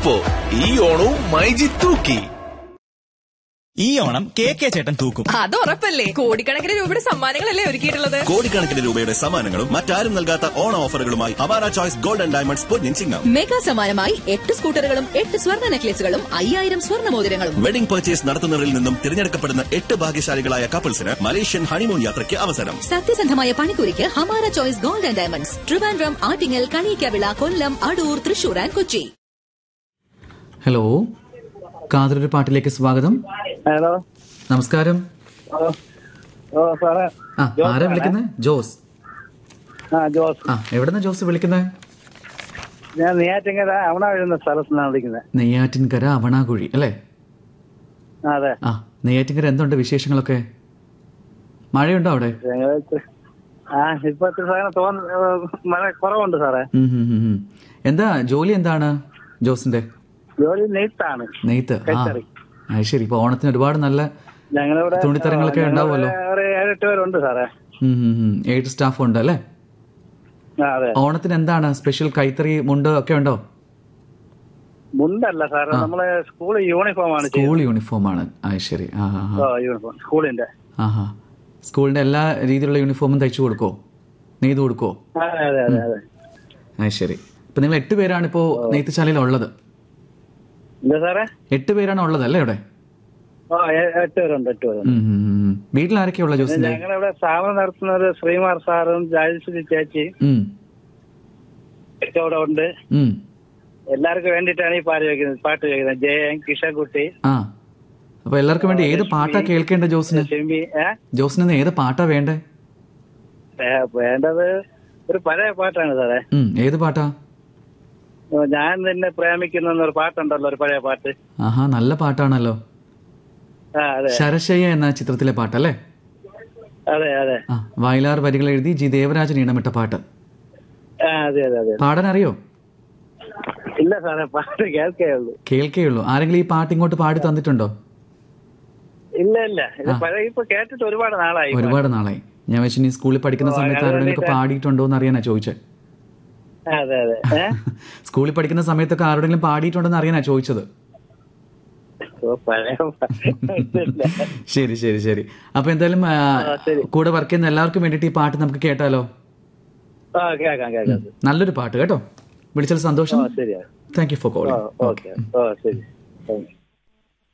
അപ്പോ ഈ ഓണവും മൈജി തൂക്കി ഈ ഓണം കെ കെ ചേട്ടൻ തൂക്കും അത് ഉറപ്പല്ലേ കോടിക്കണക്കിന് രൂപയുടെ സമ്മാനങ്ങളല്ലേ ഒരുക്കിയിട്ടുള്ളത് കോടിക്കണക്കിന് രൂപയുടെ സമ്മാനങ്ങളും മറ്റാരും നൽകാത്ത ഓണ ഓഫറുകളുമായി അവാര ചോയ്സ് ഗോൾഡ് ആൻഡ് ഡയമണ്ട്സ് പൊന്നിൻ ചിങ്ങം മെഗാ സമ്മാനമായി എട്ട് സ്കൂട്ടറുകളും എട്ട് സ്വർണ്ണ നെക്ലേസുകളും അയ്യായിരം സ്വർണ്ണ മോതിരങ്ങളും വെഡിംഗ് പർച്ചേസ് നടത്തുന്നവരിൽ നിന്നും തിരഞ്ഞെടുക്കപ്പെടുന്ന എട്ട് ഭാഗ്യശാലികളായ കപ്പിൾസിന് മലേഷ്യൻ ഹണിമൂൺ യാത്രയ്ക്ക് അവസരം സത്യസന്ധമായ പണിക്കൂലിക്ക് Hamara choice gold and diamonds Trivandrum Attingal Kaniyikkavila Kollam Adoor Thrissur and Kochi hello കാതറൊരു പാട്ടിലേക്ക് സ്വാഗതം ഹലോ നമസ്കാരം ഓ ഓ സാറേ ആ ആരാ വിളിക്കുന്നത് ജോസ് ആ ജോസ് ആ എവിടെന്നാ ജോസ് വിളിക്കുന്നത് ഞാൻ നെയ്യാറ്റിങ്കര അവിടെ എഴുതുന്ന സ്ഥലത്ത് നിന്നാണ് വിളിക്കുന്നത് നെയ്യാറ്റിൻകര അവണാകുഴി അല്ലേ ആ, അതെ ആ നെയ്യാറ്റിൻകര എന്തുണ്ട് വിശേഷങ്ങളൊക്കെ മഴയുണ്ടോ അവിടെ ഞങ്ങൾക്ക് ആ ഇപ്പൊ ഇത്തിരി സാധനം തോന്നുന്നു മഴ കുറവുണ്ട് സാറേ ഉം, ഉം, ഉം, ഉം. എന്താ ജോലി എന്താണ് ജോസിന്റെ ജോലി നെയ്ത്താണ് നെയ്ത്ത് ആ കൈത്തറി. അത് ശരി ഇപ്പൊ ഓണത്തിന് ഒരുപാട് നല്ല ഞങ്ങളിവിടെ തുണിത്തരങ്ങളൊക്കെ ഞങ്ങളിവിടെ ഉണ്ടാവുമല്ലോ. ഒരു ഏഴെട്ട് പേരുണ്ട് സാറേ ഉം, ഉം, ഉം. ഏഴ് സ്റ്റാഫ് ഉണ്ട് അല്ലേ ആ അതെ ഓണത്തിന് എന്താണ് സ്പെഷ്യൽ കൈത്തറി മുണ്ട് ഒക്കെ ഉണ്ടോ മുണ്ടല്ല സാറേ നമ്മള് സ്കൂൾ യൂണിഫോം ആണ് സ്കൂൾ യൂണിഫോം ആണ് അത് ശരി ആ ആ ആ. ഓ യൂണിഫോം സ്കൂളിന്റെ ആഹാ സ്കൂളിന്റെ എല്ലാ രീതിയിലുള്ള യൂണിഫോമും തയ്ച്ചു കൊടുക്കോ നെയ്ത് കൊടുക്കോ അതെ അതെ അതെ അതെ അത് ശരി ഇപ്പൊ നിങ്ങൾ എട്ട് പേരാണ് ഇപ്പോ നെയ്ത്തുശാലയിൽ ഉള്ളത് എന്താ സാറേ എട്ട് പേരാണ് ഉള്ളത് അല്ലേ ഇവിടെ ഓ ഏ- എട്ട് പേരുണ്ട് എട്ട് പേരുണ്ട് ഉം, ഉം, ഉം. വീട്ടിൽ ആരൊക്കെയുള്ള ജോസിന്റെ ഞങ്ങളിവിടെ സ്ഥാപനം നടത്തുന്നത് ശ്രീമാർ സാറും രാജശ്രീ ചേച്ചി ഉം, ഒക്കെ ഇവിടെ ഉണ്ട് ഉം. എല്ലാവർക്കും വേണ്ടിയിട്ടാണ് ഈ പാട്ട് ചോദിക്കുന്നത് പാട്ട് ചോദിക്കുന്നത് ജയൻ കിഷൻകുട്ടി ആ അപ്പൊ എല്ലാവർക്കും വേണ്ടി ഏത് പാട്ടാ കേൾക്കേണ്ടത് ജോസിന് ഷിമി ഏ ജോസിന് ഏത് പാട്ടാ വേണ്ടേ വേ- വേണ്ടത് ഒരു പഴയ പാട്ടാണ് സാറേ ഉം, ഏത് പാട്ടാ ഓ, ഞാൻ നിന്നെ പ്രേമിക്കുന്ന എന്നൊരു പാട്ടുണ്ടല്ലോ ഒരു പഴയ പാട്ട് ആഹാ നല്ല പാട്ടാണല്ലോ ആ അതെ ശരശയ്യ എന്ന ചിത്രത്തിലെ പാട്ടല്ലേ അതെ അതെ ആ വയലാർ വരികൾ എഴുതി ജി ദേവരാജൻ ഈണമിട്ട പാട്ട് ആ അതെ അതെ അതെ പാടാൻ അറിയോ ഇല്ല സാറേ പാട്ട് കേൾക്കേ ഉള്ളൂ കേൾക്കേയുള്ളൂ ആരെങ്കിലും ഈ പാട്ട് ഇങ്ങോട്ട് പാടി തന്നിട്ടുണ്ടോ ഇല്ല ഇല്ല ഇത് പഴയ ഇപ്പൊ കേട്ടിട്ട് ഒരുപാട് നാളായി ഒരുപാട് നാളായി ഞാൻ വെച്ച് നീ സ്കൂളിൽ പഠിക്കുന്ന സമയത്ത് ആരോടെങ്കിലും പാടിയിട്ടുണ്ടോ എന്ന് അറിയാനാ ചോദിച്ചേ ആ, അതെ അതെ ഏ സ്കൂളിൽ പഠിക്കുന്ന സമയത്തൊക്കെ ആരോടെങ്കിലും പാടിയിട്ടുണ്ടോന്ന് അറിയാനാ ചോദിച്ചത് ഓ, പഴയ പാട്ട് ഇല്ല. ശരി ശരി ശരി അപ്പൊ എന്തായാലും ആ, കൂടെ വർക്ക് ചെയ്യുന്ന എല്ലാവർക്കും വേണ്ടിയിട്ട് ഈ പാട്ട് നമുക്ക് കേട്ടാലോ ആ കേൾക്കാം കേൾക്കാം നല്ലൊരു പാട്ട് കേട്ടോ വിളിച്ചാൽ സന്തോഷം ശരിയാ thank you for calling okay ഓ ശരി താങ്ക് യു